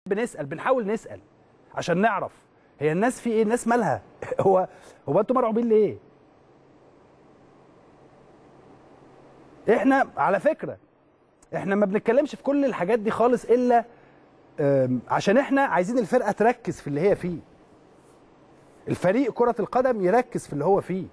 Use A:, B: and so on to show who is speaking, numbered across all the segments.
A: بنسال بنحاول نسال عشان نعرف هي الناس في ايه الناس مالها هو هو انتوا مرعوبين ليه احنا على فكره احنا ما بنتكلمش في كل الحاجات دي خالص الا آم، عشان احنا عايزين الفرقه تركز في اللي هي فيه الفريق كره القدم يركز في اللي هو فيه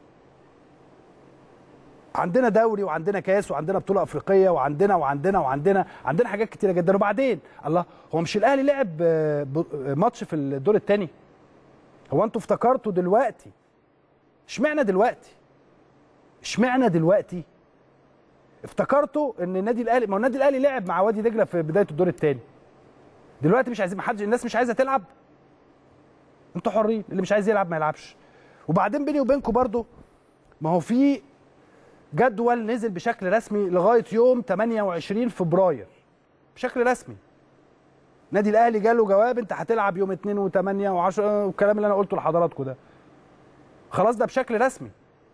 A: عندنا دوري وعندنا كاس وعندنا بطوله افريقيه وعندنا وعندنا وعندنا عندنا حاجات كتيره جدا وبعدين الله هو مش الاهلي لعب آه، ب- آه، ماتش في الدور الثاني هو انتوا افتكرتوا دلوقتي اشمعنى دلوقتي اشمعنى دلوقتي افتكرتوا ان النادي الاهلي ما هو النادي الاهلي لعب مع وادي دجله في بدايه الدور الثاني دلوقتي مش عايزين ما حدش الناس مش عايزه تلعب انتوا حرين اللي مش عايز يلعب ما يلعبش وبعدين بيني وبينكم برضو ما هو في جدول نزل بشكل رسمي لغايه يوم 28 فبراير بشكل رسمي نادي الاهلي جاله جواب انت هتلعب يوم 2 و8 و10 والكلام اللي انا قلته لحضراتكم ده خلاص ده بشكل رسمي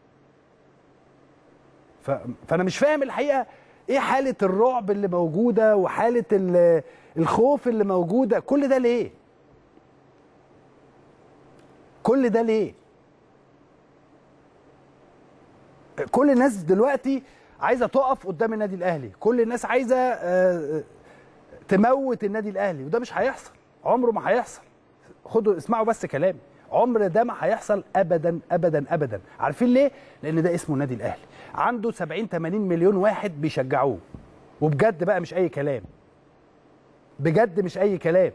A: ف... فانا مش فاهم الحقيقه ايه حاله الرعب اللي موجوده وحاله ال- الخوف اللي موجوده كل ده ليه كل ده ليه كل الناس دلوقتي عايزه تقف قدام النادي الاهلي كل الناس عايزه آه، تموت النادي الاهلي وده مش هيحصل عمره ما هيحصل خدوا اسمعوا بس كلامي عمر ده ما هيحصل ابدا ابدا ابدا عارفين ليه لان ده اسمه النادي الاهلي عنده 70 80 مليون واحد بيشجعوه وبجد بقى مش اي كلام بجد مش اي كلام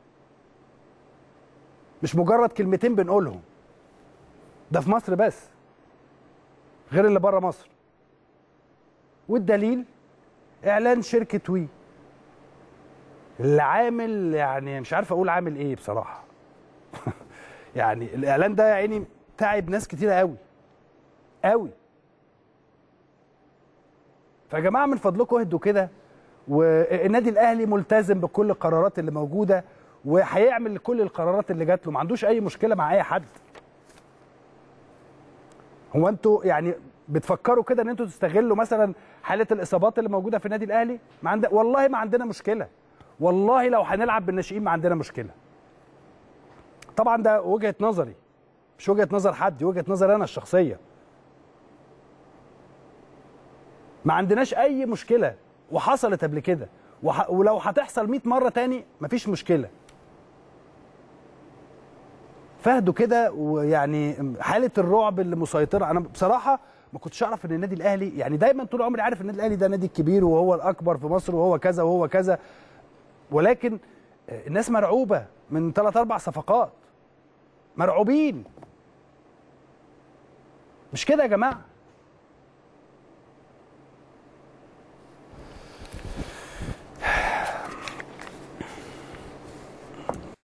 A: مش مجرد كلمتين بنقولهم ده في مصر بس غير اللي بره مصر والدليل اعلان شركه وي اللي عامل يعني مش عارف اقول عامل ايه بصراحه يعني الاعلان ده يا عيني تعب ناس كتيره قوي قوي فيا جماعه من فضلكم اهدوا كده والنادي الاهلي ملتزم بكل القرارات اللي موجوده وهيعمل كل القرارات اللي جات له ما عندوش اي مشكله مع اي حد هو انتوا يعني بتفكروا كده ان انتوا تستغلوا مثلا حاله الاصابات اللي موجوده في النادي الاهلي ما عند... والله ما عندنا مشكله والله لو هنلعب بالناشئين ما عندنا مشكله طبعا ده وجهه نظري مش وجهه نظر حد دي وجهه نظري انا الشخصيه ما عندناش اي مشكله وحصلت قبل كده وح... ولو هتحصل 100 مره تاني مفيش مشكله فاهدوا كده ويعني حاله الرعب اللي مسيطره انا بصراحه ما كنتش اعرف ان النادي الاهلي يعني دايما طول عمري عارف ان النادي الاهلي ده نادي كبير وهو الاكبر في مصر وهو كذا وهو كذا ولكن الناس مرعوبه من ثلاث اربع صفقات مرعوبين مش كده يا جماعه